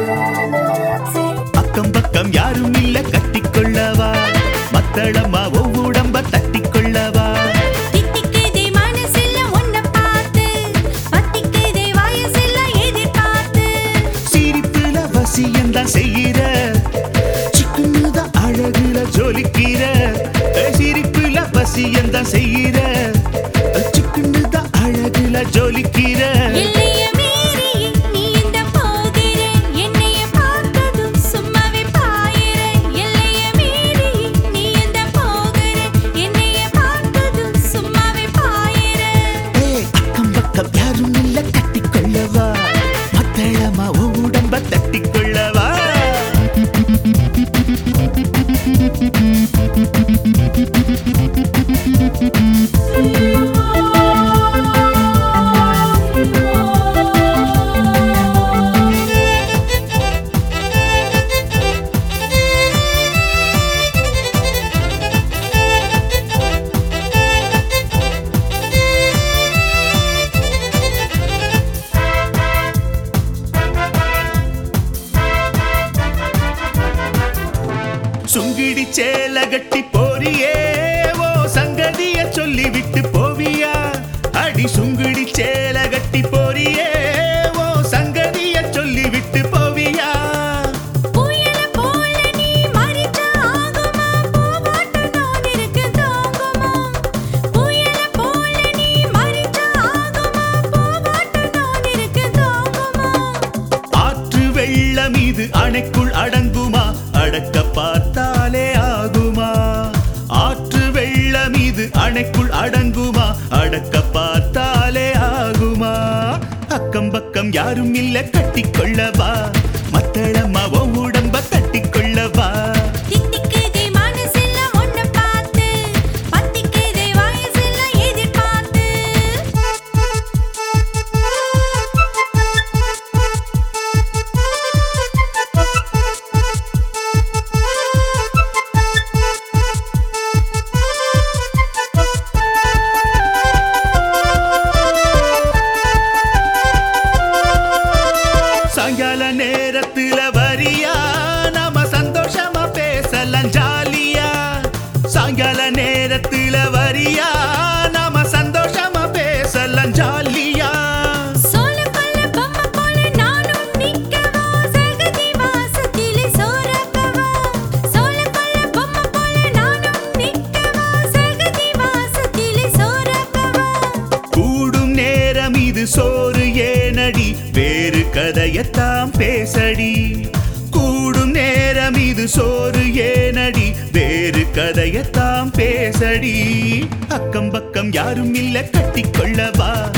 அக்கம் பக்கம் யாரும் இல்ல கட்டிக்கொள்ளவா மத்தளமா ஒவ்வுடம்ப தட்டிக்கொள்ளவா தித்திக்குதே மனசுல உன்னை பார்த்து, பத்திக்குதே வயசுல எதிர்பார்த்து. சிரிப்புல வசியந்தான் செய்கிற சிக்குன்னுதான் அழகுல ஜொலிக்கிற ஏ, சிரிப்புல வசியந்தான் செய்கிற சிக்குன்னுதான் அழகுல ஜொலிக்கிற எல்லைய மீறி நீ இந்த போகிற, என்னைய பார்த்ததும் சும்மாவே பாயிற. எல்லைய மீறி நீ இந்த போகிற, என்னைய பார்த்ததும் சும்மாவே பாயிற. ஏய், அக்கம் பக்கம் யாரும் இல்ல கட்டிக்கொள்ளவா மத்தளமா உடம்ப தட்டிக்கொள்ளவா சுங்கிடி சேல கட்டி போறியே ஓ சங்கதிய சொல்லி விட்டு போவியா அடி சுங்கிடி சேல கட்டி போறியே ஓ சங்கதிய சொல்லி விட்டு போவியா புயல போல நீ மறிச்சா ஆகுமா பூவாட்டு நான் இருக்கு தாங்குமா புயல போல நீ மறிச்சா ஆகுமா பூவாட்டு நான் இருக்கு தாங்குமா ஆற்று வெள்ளம் இது அணைக்குள் அடங்குமா அடக்க பார்த்தாலே ஆகுமா ஆற்று வெள்ளம் இது அணைக்குள் அடங்குமா அடக்க பார்த்தாலே ஆகுமா அக்கம் பக்கம் யாரும் இல்ல கட்டிக்கொள்ளவா மத்தளமா உன் உடம்ப கட்டிக்கொள்ளவா தித்திக்குதே மனசுல உன்னை பார்த்து பத்திக்குதே வயசுல எதிர்பார்த்து சாயங்கால நேரத்துல வரியா நாம சந்தோஷமா பேசலாம் ஜாலியா சாயங்கால நேரத்துல வரியா நாம சந்தோஷமா பேசலாம் ஜாலியா சோளக்கல்ல பொம்மை போல நானும் நிக்கவா சகதி வாசத்திலே சோரக்கவா சோளக்கல்ல பொம்மை போல நானும் நிக்கவா சகதி வாசத்திலே சோரக்கவா கூடும் நேரம் இது சோறு ஏனடி வேறு கதையத்தாம் பேசடி கூடும் நேரம் இது சோறு ஏனடி வேறு கதையத்தாம் பேசடி அக்கம் பக்கம் யாரும் இல்ல கட்டிக்கொள்ளவா